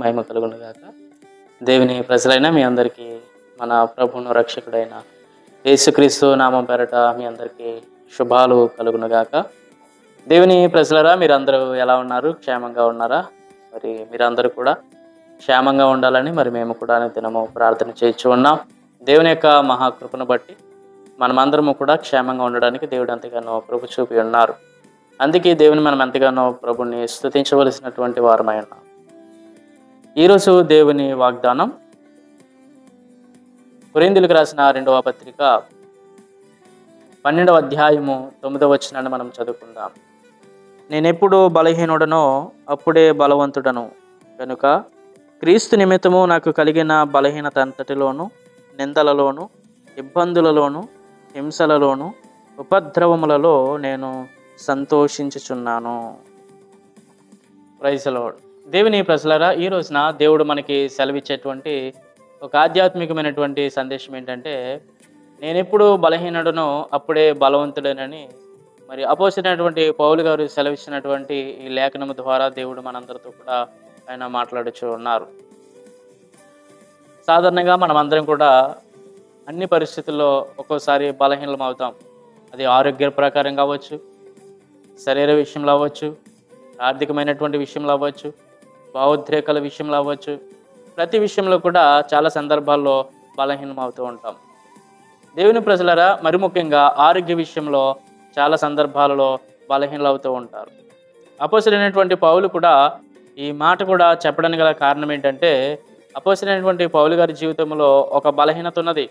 మహిమ కలుగును గాక దేవుని ప్రజలైన మీ అందరికీ మన ప్రభువును రక్షకుడైన యేసుక్రీస్తు నామం పేరట మీ అందరికీ శుభాలు కలుగును గాక దేవుని ప్రజలరా మీరందరూ ఎలా ఉన్నారు క్షేమంగా ఉన్నారా మరి మీరందరూ కూడా క్షేమంగా ఉండాలని మరి మేము కూడా దినము ప్రార్థన చేయించు ఉన్నాం దేవుని యొక్క మహాకృపను బట్టి మనమందరము కూడా క్షేమంగా ఉండడానికి దేవుడు ఎంతగానో ప్రభు చూపి ఉన్నారు అందుకే దేవుని మనం ఎంతగానో ప్రభుని స్తుతించవలసినటువంటి వారమై ఉన్నాం ఈరోజు దేవుని వాగ్దానం పురేందులకు రాసిన రెండవ పత్రిక పన్నెండవ అధ్యాయము తొమ్మిదవ వచనాన్ని మనం చదువుకుందాం నేనెప్పుడు బలహీనుడనో అప్పుడే బలవంతుడను కనుక క్రీస్తు నిమిత్తము నాకు కలిగిన బలహీనత అంతటిలోను నిందలలోను ఇబ్బందులలోను హింసలలోను ఉపద్రవములలో నేను సంతోషించుచున్నాను ప్రైజ్లో దేవుని ప్రజలరా ఈ రోజున దేవుడు మనకి సెలవిచ్చేటువంటి ఒక ఆధ్యాత్మికమైనటువంటి సందేశం ఏంటంటే నేను ఎప్పుడు బలహీనుడనో అప్పుడే బలవంతుడనని మరి అపోసినటువంటి పౌలు గారు సెలవిచ్చినటువంటి ఈ లేఖనము ద్వారా దేవుడు మనందరితో కూడా ఆయన మాట్లాడుచూ ఉన్నారు సాధారణంగా మనం అందరం కూడా అన్ని పరిస్థితుల్లో ఒక్కోసారి బలహీనం అవుతాం అది ఆరోగ్య ప్రకారం కావచ్చు శరీర విషయంలో అవ్వచ్చు ఆర్థికమైనటువంటి విషయంలో అవ్వచ్చు భావోద్రేకాల విషయంలో అవ్వచ్చు ప్రతి విషయంలో కూడా చాలా సందర్భాల్లో బలహీనం అవుతూ ఉంటాం దేవుని ప్రజలరా మరి ముఖ్యంగా ఆరోగ్య విషయంలో చాలా సందర్భాలలో బలహీనలు అవుతూ ఉంటారు అపోసరైనటువంటి పౌలు కూడా ఈ మాట కూడా చెప్పడానికి గల కారణం ఏంటంటే అపోసరైనటువంటి పౌలు గారి జీవితంలో ఒక బలహీనత ఉన్నది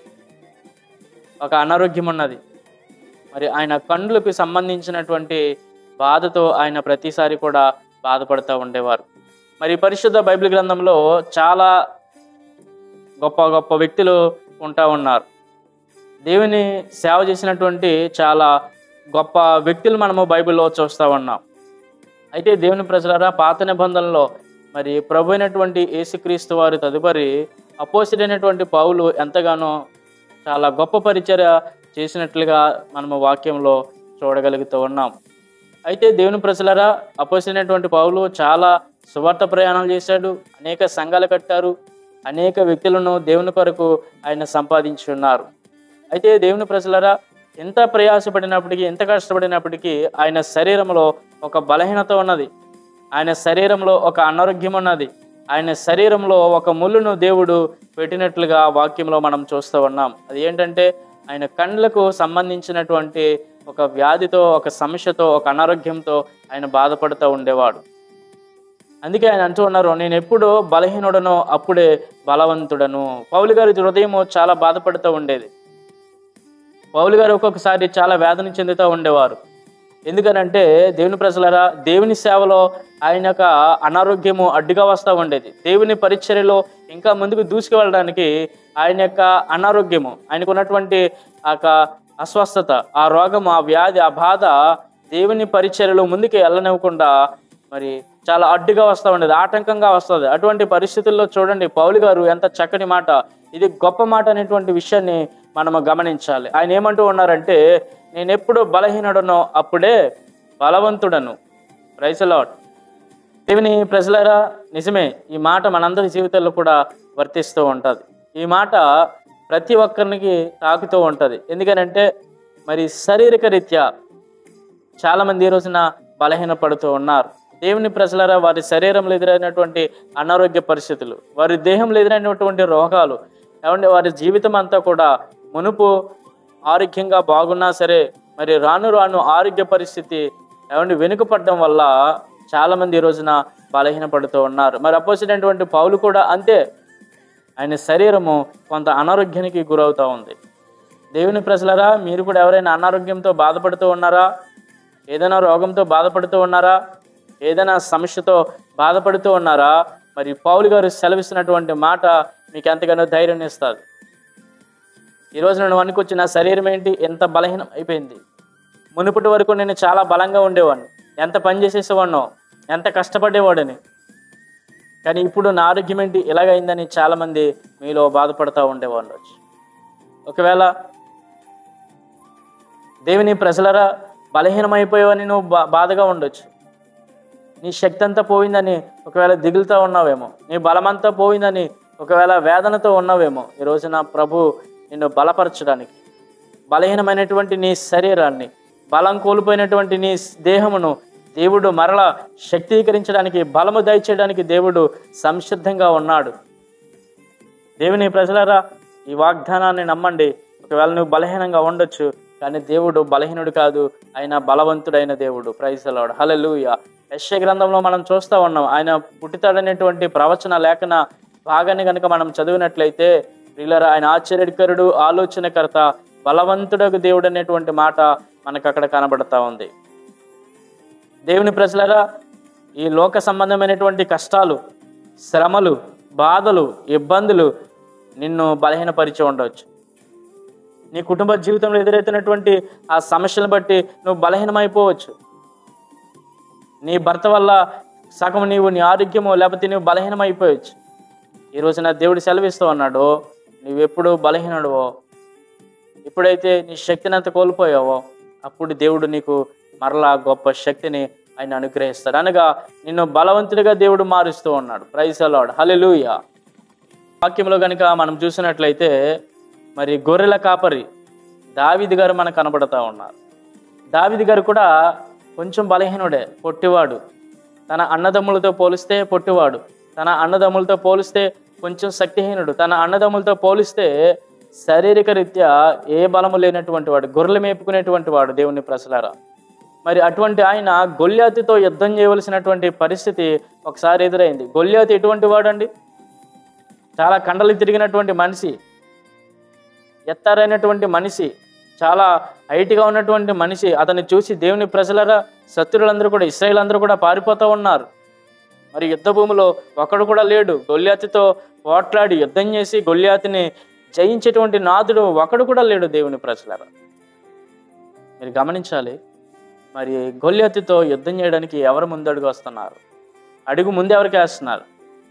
ఒక అనారోగ్యం ఉన్నది మరి ఆయన కండ్లకు సంబంధించినటువంటి బాధతో ఆయన ప్రతిసారి కూడా బాధపడుతూ ఉండేవారు మరి పరిశుద్ధ బైబిల్ గ్రంథంలో చాలా గొప్ప గొప్ప వ్యక్తులు ఉంటా ఉన్నారు దేవుని సేవ చేసినటువంటి చాలా గొప్ప వ్యక్తులు మనము బైబిల్లో చూస్తూ ఉన్నాం అయితే దేవుని ప్రజలరా పాత నిబంధనలో మరి ప్రభు అయినటువంటి యేసుక్రీస్తు వారు తదుపరి అపోసిడైనటువంటి పౌలు ఎంతగానో చాలా గొప్ప పరిచర్య చేసినట్లుగా మనము వాక్యంలో చూడగలుగుతూ ఉన్నాం అయితే దేవుని ప్రజలరా అపోసినటువంటి పౌలు చాలా సువార్త ప్రయాణాలు చేశాడు అనేక సంఘాలు కట్టారు అనేక వ్యక్తులను దేవుని కొరకు ఆయన సంపాదించి ఉన్నారు అయితే దేవుని ప్రజలరా ఎంత ప్రయాసపడినప్పటికీ ఎంత కష్టపడినప్పటికీ ఆయన శరీరంలో ఒక బలహీనత ఉన్నది ఆయన శరీరంలో ఒక అనారోగ్యం ఉన్నది ఆయన శరీరంలో ఒక ముళ్ళును దేవుడు పెట్టినట్లుగా వాక్యంలో మనం చూస్తూ ఉన్నాం అది ఏంటంటే ఆయన కండ్లకు సంబంధించినటువంటి ఒక వ్యాధితో ఒక సమస్యతో ఒక అనారోగ్యంతో ఆయన బాధపడుతూ ఉండేవాడు అందుకే ఆయన అంటూ ఉన్నారు నేను ఎప్పుడు బలహీనుడనో అప్పుడే బలవంతుడను పౌలు గారి హృదయం చాలా బాధపడుతూ ఉండేది పౌలు గారు ఒక్కొక్కసారి చాలా వేదన చెందుతూ ఉండేవారు ఎందుకనంటే దేవుని ప్రజలరా దేవుని సేవలో ఆయన యొక్క అనారోగ్యము అడ్డుగా వస్తూ ఉండేది దేవుని పరిచర్యలో ఇంకా ముందుకు దూసుకువెళ్ళడానికి ఆయన యొక్క అనారోగ్యము ఆయనకు ఉన్నటువంటి ఆ యొక్క అస్వస్థత ఆ రోగము ఆ వ్యాధి ఆ బాధ దేవుని పరిచర్యలో ముందుకు వెళ్ళనివ్వకుండా మరి చాలా అడ్డుగా వస్తూ ఉండేది ఆటంకంగా వస్తుంది అటువంటి పరిస్థితుల్లో చూడండి పౌలు గారు ఎంత చక్కని మాట ఇది గొప్ప మాట అనేటువంటి విషయాన్ని మనము గమనించాలి ఆయన ఏమంటూ ఉన్నారంటే నేను ఎప్పుడు బలహీనుడనో అప్పుడే బలవంతుడను రైసలాడ్ దేవుని ప్రజలరా నిజమే ఈ మాట మనందరి జీవితాల్లో కూడా వర్తిస్తూ ఉంటుంది ఈ మాట ప్రతి ఒక్కరికి తాకుతూ ఉంటుంది ఎందుకనంటే మరి శారీరక రీత్యా చాలామంది ఈ రోజున బలహీనపడుతూ ఉన్నారు దేవుని ప్రజలరా వారి శరీరంలో ఎదురైనటువంటి అనారోగ్య పరిస్థితులు వారి దేహంలో ఎదురైనటువంటి రోగాలు ఏమంటే వారి జీవితం అంతా కూడా మునుపు ఆరోగ్యంగా బాగున్నా సరే మరి రాను రాను ఆరోగ్య పరిస్థితి ఏమంటే వెనుకపడడం వల్ల చాలామంది ఈ రోజున బలహీనపడుతూ ఉన్నారు మరి అపోసినటువంటి పౌలు కూడా అంతే ఆయన శరీరము కొంత అనారోగ్యానికి గురవుతూ ఉంది దేవుని ప్రజలరా మీరు కూడా ఎవరైనా అనారోగ్యంతో బాధపడుతూ ఉన్నారా ఏదైనా రోగంతో బాధపడుతూ ఉన్నారా ఏదైనా సమస్యతో బాధపడుతూ ఉన్నారా మరి పౌలు గారు సెలవిస్తున్నటువంటి మాట మీకు ఎంతగానో ధైర్యం ఇస్తుంది ఈరోజు నేను వణుకొచ్చి నా శరీరం ఏంటి ఎంత బలహీనం అయిపోయింది మునుపటి వరకు నేను చాలా బలంగా ఉండేవాడిని ఎంత పని చేసేసేవాడినో ఎంత కష్టపడేవాడిని కానీ ఇప్పుడు నా ఆరోగ్యం ఏంటి ఇలాగైందని చాలామంది మీలో బాధపడుతూ ఉండేవాళ్ళు ఒకవేళ దేవుని ప్రజలరా బలహీనమైపోయావని నువ్వు బా బాధగా ఉండొచ్చు నీ శక్తి అంతా పోయిందని ఒకవేళ దిగులుతో ఉన్నావేమో నీ బలమంతా పోయిందని ఒకవేళ వేదనతో ఉన్నావేమో ఈ రోజున ప్రభు నిన్ను బలపరచడానికి బలహీనమైనటువంటి నీ శరీరాన్ని బలం కోల్పోయినటువంటి నీ దేహమును దేవుడు మరల శక్తీకరించడానికి బలము దయచేయడానికి దేవుడు సంసిద్ధంగా ఉన్నాడు దేవుని ప్రజలారా ఈ వాగ్దానాన్ని నమ్మండి ఒకవేళ నువ్వు బలహీనంగా ఉండొచ్చు కానీ దేవుడు బలహీనుడు కాదు ఆయన బలవంతుడైన దేవుడు ప్రైజలాడు హలలుయ యశ్య గ్రంథంలో మనం చూస్తూ ఉన్నాం ఆయన పుట్టితాడనేటువంటి ప్రవచన లేఖన భాగాన్ని కనుక మనం చదివినట్లయితే ప్రియులరా ఆయన ఆశ్చర్యకరుడు ఆలోచనకర్త బలవంతుడకు దేవుడు అనేటువంటి మాట మనకు అక్కడ కనబడతా ఉంది దేవుని ప్రజలరా ఈ లోక సంబంధమైనటువంటి కష్టాలు శ్రమలు బాధలు ఇబ్బందులు నిన్ను బలహీనపరిచి ఉండవచ్చు నీ కుటుంబ జీవితంలో ఎదురవుతున్నటువంటి ఆ సమస్యలను బట్టి నువ్వు బలహీనమైపోవచ్చు నీ భర్త వల్ల సగం నీవు నీ ఆరోగ్యమో లేకపోతే నువ్వు బలహీనమైపోవచ్చు ఈ రోజున దేవుడు సెలవిస్తూ ఉన్నాడు నువ్వెప్పుడు బలహీనుడువో ఎప్పుడైతే నీ శక్తిని అంత కోల్పోయావో అప్పుడు దేవుడు నీకు మరలా గొప్ప శక్తిని ఆయన అనుగ్రహిస్తాడు అనగా నిన్ను బలవంతుడిగా దేవుడు మారుస్తూ ఉన్నాడు ప్రైజ్ అలాడ్ హలెలూయ వాక్యంలో కనుక మనం చూసినట్లయితే మరి గొర్రెల కాపరి దావిది గారు మనకు కనబడతా ఉన్నారు దావిది గారు కూడా కొంచెం బలహీనుడే పొట్టివాడు తన అన్నదమ్ములతో పోలిస్తే పొట్టివాడు తన అన్నదమ్ములతో పోలిస్తే కొంచెం శక్తిహీనుడు తన అన్నదమ్ములతో పోలిస్తే శారీరక రీత్యా ఏ బలము లేనటువంటి వాడు గొర్రెలు మేపుకునేటువంటి వాడు దేవుని ప్రసలారా మరి అటువంటి ఆయన గొల్యాతితో యుద్ధం చేయవలసినటువంటి పరిస్థితి ఒకసారి ఎదురైంది గొల్యాతి ఎటువంటి వాడండి చాలా కండలు తిరిగినటువంటి మనిషి ఎత్తారైనటువంటి మనిషి చాలా హైట్గా ఉన్నటువంటి మనిషి అతన్ని చూసి దేవుని ప్రజలరా శత్రులందరూ కూడా ఇస్రాయిల్ అందరూ కూడా పారిపోతూ ఉన్నారు మరి యుద్ధ భూమిలో ఒకడు కూడా లేడు గొల్యాతితో పోట్లాడి యుద్ధం చేసి గొల్యాతిని జయించేటువంటి నాథుడు ఒకడు కూడా లేడు దేవుని ప్రజలరా మీరు గమనించాలి మరి గొల్యాతితో యుద్ధం చేయడానికి ఎవరు ముందడుగు వస్తున్నారు అడుగు ముందు ఎవరికి వేస్తున్నారు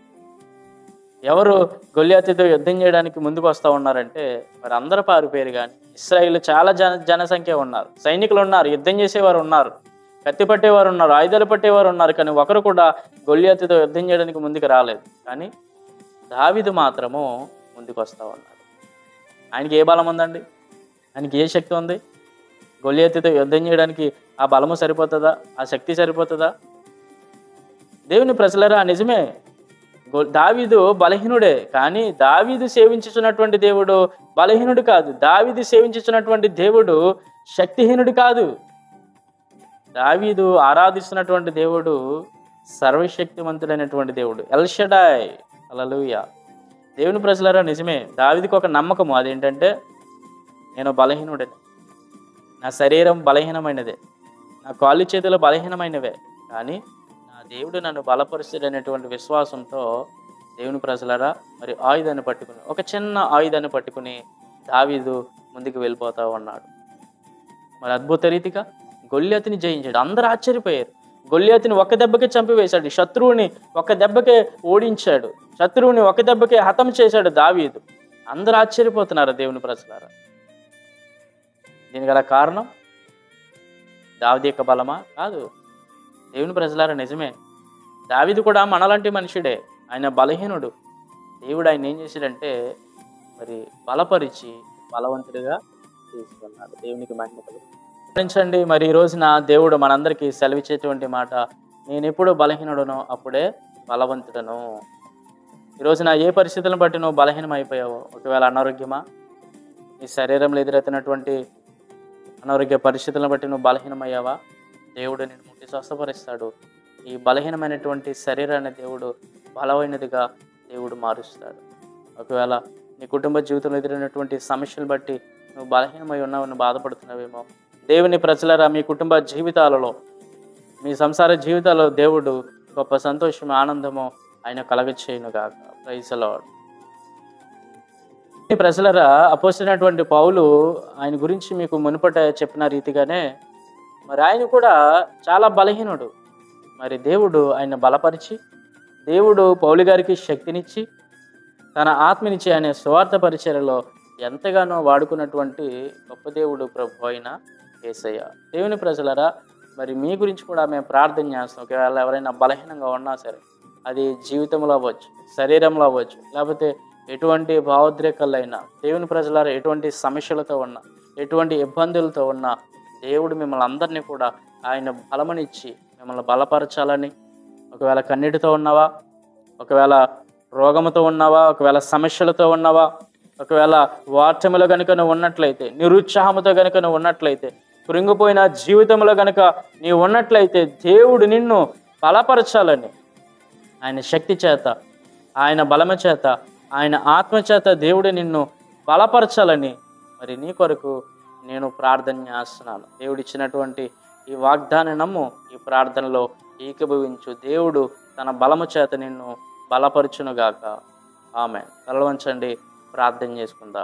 ఎవరు గొల్యాతితో యుద్ధం చేయడానికి ముందుకు వస్తూ ఉన్నారంటే మరి అందరూ పారిపోయారు కానీ ఇస్రాయిల్ చాలా జన జనసంఖ్య ఉన్నారు సైనికులు ఉన్నారు యుద్ధం చేసేవారు ఉన్నారు కత్తి పట్టేవారు ఉన్నారు ఆయుధాలు పట్టేవారు ఉన్నారు కానీ ఒకరు కూడా గొల్యాతితో యుద్ధం చేయడానికి ముందుకు రాలేదు కానీ దావిదు మాత్రము ముందుకు వస్తూ ఉన్నాడు ఆయనకి ఏ బలం ఉందండి ఆయనకి ఏ శక్తి ఉంది గొల్యాతితో యుద్ధం చేయడానికి ఆ బలము సరిపోతుందా ఆ శక్తి సరిపోతుందా దేవుని ప్రజలరా నిజమే గొ- దావీదు బలహీనుడే కానీ దావీదు సేవించుచున్నటువంటి దేవుడు బలహీనుడు కాదు దావీదు సేవించుచున్నటువంటి దేవుడు శక్తిహీనుడు కాదు దావీదు ఆరాధిస్తున్నటువంటి దేవుడు సర్వశక్తివంతుడైనటువంటి దేవుడు ఎల్షడాయ్ అలలుయ దేవుని ప్రజలరా నిజమే దావీదికి ఒక నమ్మకము అదేంటంటే నేను బలహీనుడని నా శరీరం బలహీనమైనదే నా కాళ్ళు చేతులు బలహీనమైనవే కానీ నా దేవుడు నన్ను బలపరుస్తాడనేటువంటి విశ్వాసంతో దేవుని ప్రజలరా మరి ఆయుధాన్ని పట్టుకుని ఒక చిన్న ఆయుధాన్ని పట్టుకుని దావీదు ముందుకు వెళ్ళిపోతా ఉన్నాడు మరి అద్భుత రీతిగా గొల్లియతిని జయించాడు అందరూ ఆశ్చర్యపోయారు గొల్లియతిని ఒక దెబ్బకే చంపివేశాడు శత్రువుని ఒక దెబ్బకే ఓడించాడు శత్రువుని ఒక దెబ్బకే హతం చేశాడు దావీదు అందరూ ఆశ్చర్యపోతున్నారు దేవుని ప్రజలారా దీనికి గల కారణం దావిది యొక్క బలమా కాదు దేవుని ప్రజలారా నిజమే దావిది కూడా మనలాంటి మనుషుడే ఆయన బలహీనుడు దేవుడు ఆయన ఏం చేశాడంటే మరి బలపరిచి బలవంతుడిగా తీసుకున్నాడు దేవునికి మహిమ కలుగు గమనించండి మరి ఈ రోజున దేవుడు మనందరికీ సెలవిచ్చేటువంటి మాట నేను ఎప్పుడు బలహీనుడనో అప్పుడే బలవంతుడను ఈ రోజున ఏ పరిస్థితులను బట్టి నువ్వు బలహీనం అయిపోయావో ఒకవేళ అనారోగ్యమా నీ శరీరంలో ఎదురవుతున్నటువంటి అనారోగ్య పరిస్థితులను బట్టి నువ్వు బలహీనమయ్యావా దేవుడు నేను ముట్టి స్వస్థపరుస్తాడు ఈ బలహీనమైనటువంటి శరీరాన్ని దేవుడు బలమైనదిగా దేవుడు మారుస్తాడు ఒకవేళ నీ కుటుంబ జీవితంలో ఎదురైనటువంటి సమస్యలు బట్టి నువ్వు బలహీనమై ఉన్నావని బాధపడుతున్నావేమో దేవుని ప్రజలరా మీ కుటుంబ జీవితాలలో మీ సంసార జీవితాల్లో దేవుడు గొప్ప సంతోషం ఆనందము ఆయన కలగచేయునుగాక ప్రైజ్ లార్డ్ ఈ ప్రజలరా అపోసినటువంటి పౌలు ఆయన గురించి మీకు మునుపట చెప్పిన రీతిగానే మరి ఆయన కూడా చాలా బలహీనుడు మరి దేవుడు ఆయన బలపరిచి దేవుడు పౌలు గారికి శక్తినిచ్చి తన ఆత్మనిచ్చి ఆయన స్వార్థ పరిచర్యలో ఎంతగానో వాడుకున్నటువంటి గొప్ప దేవుడు ప్రభు అయిన ఏసయ్య దేవుని ప్రజలరా మరి మీ గురించి కూడా మేము ప్రార్థన చేస్తాం ఒకవేళ ఎవరైనా బలహీనంగా ఉన్నా సరే అది జీవితంలో అవ్వచ్చు శరీరంలో అవ్వచ్చు లేకపోతే ఎటువంటి భావోద్రేకాలు అయినా దేవుని ప్రజలారా ఎటువంటి సమస్యలతో ఉన్నా ఎటువంటి ఇబ్బందులతో ఉన్నా దేవుడు మిమ్మల్ని అందరినీ కూడా ఆయన బలమనిచ్చి మిమ్మల్ని బలపరచాలని ఒకవేళ కన్నీటితో ఉన్నావా ఒకవేళ రోగముతో ఉన్నావా ఒకవేళ సమస్యలతో ఉన్నావా ఒకవేళ వాటములో కనుక నువ్వు ఉన్నట్లయితే నిరుత్సాహంతో కనుక నువ్వు ఉన్నట్లయితే కృంగిపోయిన జీవితంలో కనుక నీవు ఉన్నట్లయితే దేవుడు నిన్ను బలపరచాలని ఆయన శక్తి చేత ఆయన బలము చేత ఆయన ఆత్మ చేత దేవుడు నిన్ను బలపరచాలని మరి నీ కొరకు నేను ప్రార్థన చేస్తున్నాను దేవుడు ఇచ్చినటువంటి ఈ వాగ్దాన్ని నమ్ము ఈ ప్రార్థనలో ఏకీభవించు దేవుడు తన బలము చేత నిన్ను బలపరచునుగాక ఆమె తలవంచండి ప్రార్థన చేసుకుందాం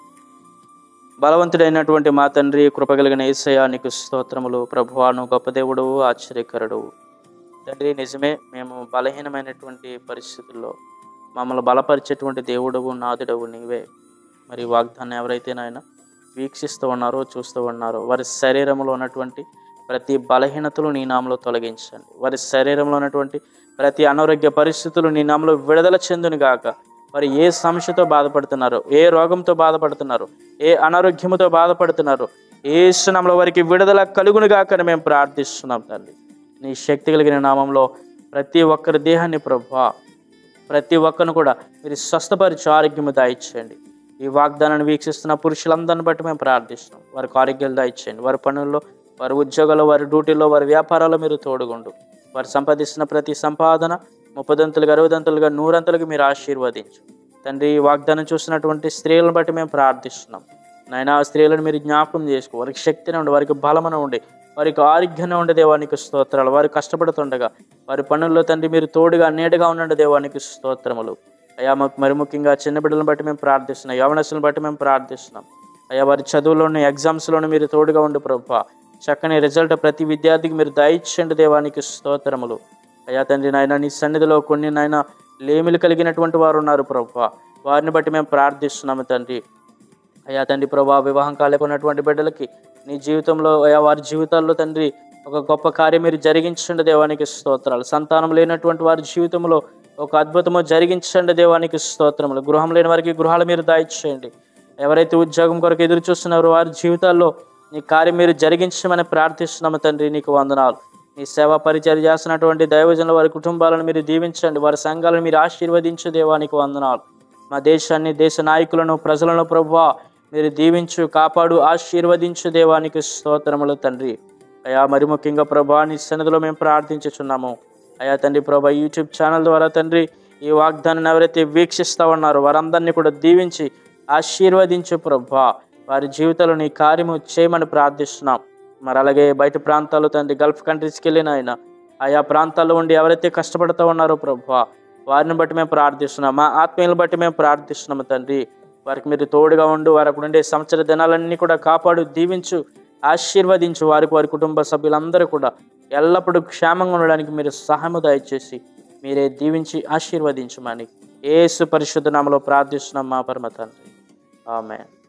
బలవంతుడైనటువంటి మా తండ్రి కృపగలిగిన ఏసయ్య నీకు స్తోత్రములు ప్రభువాను గొప్ప దేవుడు ఆశ్చర్యకరుడు తండ్రి నిజమే మేము బలహీనమైనటువంటి పరిస్థితుల్లో మమ్మల్ని బలపరిచేటువంటి దేవుడవు నాదుడవు నీవే మరి వాగ్దాన్ని ఎవరైతే నాయన వీక్షిస్తూ ఉన్నారో చూస్తూ ఉన్నారో వారి శరీరంలో ఉన్నటువంటి ప్రతి బలహీనతలు నీ నామలో తొలగించండి వారి శరీరంలో ఉన్నటువంటి ప్రతి అనారోగ్య పరిస్థితులు నీ నామలో విడుదల చెందును గాక వారు ఏ సమస్యతో బాధపడుతున్నారు ఏ రోగంతో బాధపడుతున్నారు ఏ అనారోగ్యముతో బాధపడుతున్నారు ఏ సునామలో వారికి విడుదల కలుగును గాకని మేము ప్రార్థిస్తున్నాం తండ్రి నీ శక్తి కలిగిన నామంలో ప్రతి ఒక్కరి దేహాన్ని ప్రభా ప్రతి ఒక్కరిని కూడా మీరు స్వస్థపరిచి ఆరోగ్యము దాయిచ్చేయండి ఈ వాగ్దానాన్ని వీక్షిస్తున్న పురుషులందరిని బట్టి మేము ప్రార్థిస్తున్నాం వారికి ఆరోగ్యాలు దాయిచ్చేయండి వారి పనుల్లో వారి ఉద్యోగాల్లో వారి డ్యూటీలో వారి వ్యాపారాల్లో మీరు తోడుగుండు వారు సంపాదిస్తున్న ప్రతి సంపాదన ముప్పదంతులుగా అరవదంతులుగా నూరంతులుగా మీరు ఆశీర్వదించు తండ్రి ఈ వాగ్దానం చూస్తున్నటువంటి స్త్రీలను బట్టి మేము ప్రార్థిస్తున్నాం నాయన ఆ స్త్రీలను మీరు జ్ఞాపకం చేసుకో వారికి శక్తిని ఉండి వారికి బలమున ఉండి వారికి ఆరోగ్యంగా ఉండే దేవానికి స్తోత్రాలు వారు కష్టపడుతుండగా వారి పనుల్లో తండ్రి మీరు తోడుగా నీడగా ఉండండి దేవానికి స్తోత్రములు అయ్యా మాకు మరి ముఖ్యంగా చిన్న బిడ్డలను బట్టి మేము ప్రార్థిస్తున్నాం యవనస్తులను బట్టి మేము ప్రార్థిస్తున్నాం అయ్యా వారి చదువులోని ఎగ్జామ్స్లోని మీరు తోడుగా ఉండి ప్రభా చక్కని రిజల్ట్ ప్రతి విద్యార్థికి మీరు దయచేయండి దేవానికి స్తోత్రములు అయ్యా తండ్రి నాయన నీ సన్నిధిలో కొన్ని నాయన లేమిలు కలిగినటువంటి వారు ఉన్నారు ప్రభా వారిని బట్టి మేము ప్రార్థిస్తున్నాము తండ్రి అయ్యా తండ్రి ప్రభా వివాహం కాలేకున్నటువంటి బిడ్డలకి నీ జీవితంలో అయ్యా వారి జీవితాల్లో తండ్రి ఒక గొప్ప కార్యం మీరు జరిగించండి దేవానికి స్తోత్రాలు సంతానం లేనటువంటి వారి జీవితంలో ఒక అద్భుతము జరిగించండి దేవానికి స్తోత్రములు గృహం లేని వారికి గృహాలు మీరు దాయిచ్చేయండి ఎవరైతే ఉద్యోగం కొరకు ఎదురు చూస్తున్నారో వారి జీవితాల్లో నీ కార్యం మీరు జరిగించమని ప్రార్థిస్తున్నాము తండ్రి నీకు వందనాలు నీ సేవా పరిచయం చేస్తున్నటువంటి దైవజనుల వారి కుటుంబాలను మీరు దీవించండి వారి సంఘాలను మీరు ఆశీర్వదించు దేవానికి వందనాలు మా దేశాన్ని దేశ నాయకులను ప్రజలను ప్రభువా మీరు దీవించు కాపాడు ఆశీర్వదించు దేవానికి స్తోత్రములు తండ్రి అయా మరి ముఖ్యంగా ప్రభా నీ సన్నిధిలో మేము ప్రార్థించుచున్నాము అయా తండ్రి ప్రభా యూట్యూబ్ ఛానల్ ద్వారా తండ్రి ఈ వాగ్దానాన్ని ఎవరైతే వీక్షిస్తా ఉన్నారో వారందరినీ కూడా దీవించి ఆశీర్వదించు ప్రభా వారి జీవితంలో నీ కార్యము చేయమని ప్రార్థిస్తున్నాం మరి అలాగే బయట ప్రాంతాలు తండ్రి గల్ఫ్ కంట్రీస్కి వెళ్ళిన ఆయన ఆయా ప్రాంతాల్లో ఉండి ఎవరైతే కష్టపడుతూ ఉన్నారో ప్రభా వారిని బట్టి మేము ప్రార్థిస్తున్నాం మా ఆత్మీయులను బట్టి మేము ప్రార్థిస్తున్నాము తండ్రి వారికి మీరు తోడుగా ఉండు వారి అక్కడ ఉండే సంవత్సర దినాలన్నీ కూడా కాపాడు దీవించు ఆశీర్వదించు వారికి వారి కుటుంబ సభ్యులందరూ కూడా ఎల్లప్పుడూ క్షేమంగా ఉండడానికి మీరు సహాయము దయచేసి మీరే దీవించి ఆశీర్వదించమని ఏసు పరిశుద్ధ నామలో ప్రార్థిస్తున్నాం మా పరమ తండ్రి ఆమె